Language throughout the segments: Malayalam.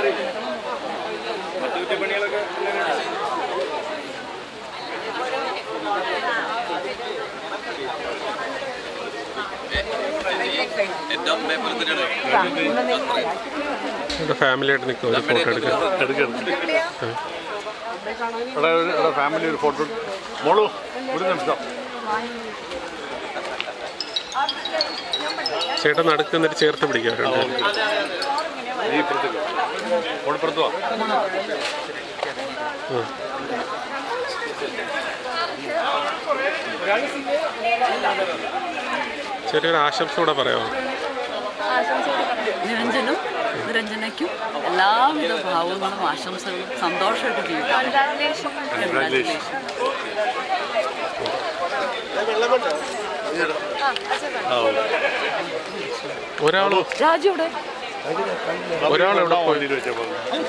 ഇവിടെ ഫാമിലി ആയിട്ട് നിൽക്കും ഒരു ഫോട്ടോ എടുക്കാൻ എടാ ഒരു- എടാ ഫാമിലി ഒരു ഫോട്ടോ മോളു ഒരു നിമിഷം ചേട്ടൻ നടുക്ക് എന്നിട്ട് ചേർത്ത് പിടിക്കാം രണ്ടുപേരും. നീ ഇപ്പുറത്തേക്ക് മോള് ഇപ്പുറത്ത് വാ ഉം. ചെറിയൊരു ആശംസ കൂടെ പറയാമോ നിരഞ്ജനും നിരഞ്ജനയ്ക്കും എല്ലാവിധ ഭാവങ്ങളും ആശംസകളും സന്തോഷമായിട്ട് ജീവിക്കാം Congratulations. ഒരാൾ രാജു ഇവിടെ ഒരാൾ എവിടെ പോയി വണ്ടിയിൽ വെച്ചപ്പോൾ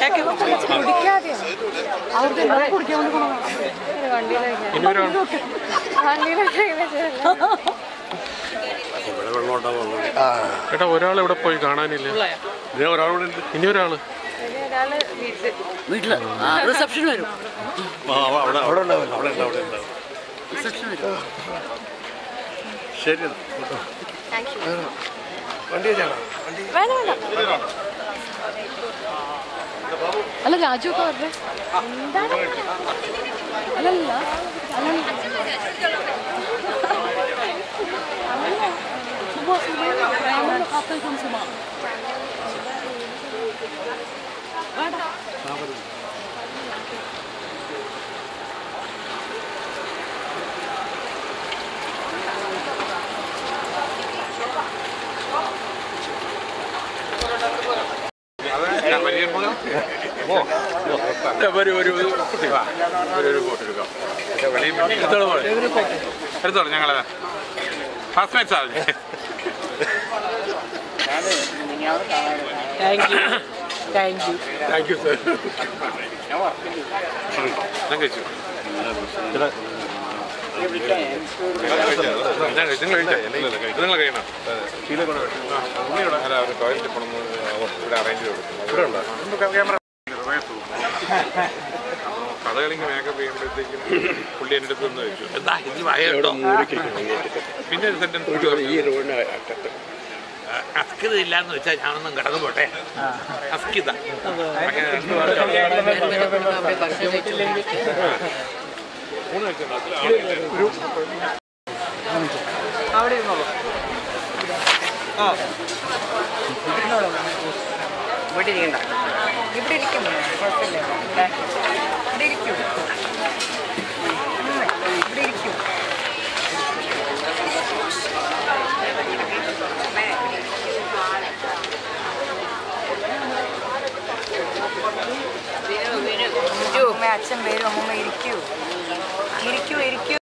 ഇനി ഒരാൾ ഇവിടെ വെള്ളം ഉണ്ടാവുള്ളൂ ചേട്ടാ ഒരാൾ എവിടെ പോയി കാണാനില്ല ഇതേ ഒരാളോട് ഉണ്ട് ഇനി ഒരാള് വീട്ടില് റിസപ്ഷൻ വരും ആ, അവിടെ അവിടെ ഉണ്ടാവും അവിടെ ഉണ്ട് അവിടെ ഉണ്ടാവും റിസപ്ഷൻ വരും ശരി അല്ല രാജു ഒക്കെ വരട്ടെ അല്ലല്ല എടുത്തോളൂ ഞങ്ങള് ഫസ്റ്റ് നൈറ്റ് സാധനം താങ്ക് യു സർ ഞാൻ കഴിച്ചു ഞാൻ കഴിച്ചു നിങ്ങൾ കഴിച്ചോ നിങ്ങൾ കഴിയണം ഉള്ളിയുടെ അല്ല ഒരു ടോയ്ലറ്റിൽ പോകണമെന്ന് ഇവിടെ അറേഞ്ച് ചെയ്ത് കൊടുക്കും ഇവിടെ ഉണ്ടോ ക്യാമറ കഥകളിങ്ങ് മേക്കപ്പ് ചെയ്യുമ്പോഴത്തേക്കും പുള്ളി എൻ്റെ അടുത്ത് നിന്ന് ചോദിച്ചു എന്താ ഇത് വയട്ടോ പിന്നെ ഒരു സെന്റൻസ് ഈ റോഡിന് അസ്കിത ഇല്ലാന്ന് വെച്ചാൽ ഞാനൊന്നും കടന്നു പോട്ടെ അസ്കിത അങ്ങനെ രണ്ട് മൂന്ന് വെച്ചിട്ടുണ്ട് അതിൽ ആളില്ല. ഇവിടെ ഇരിക്കണ്ട ഇവിടെ ഇരിക്കും കുഴപ്പമില്ല ഇവിടെ ഇവിടെ ഇരിക്കും ഇവിടെ ഇരിക്കും അച്ഛൻ വരും അമ്മ ഇരിക്കൂ ഇരിക്കൂ ഇരിക്കൂ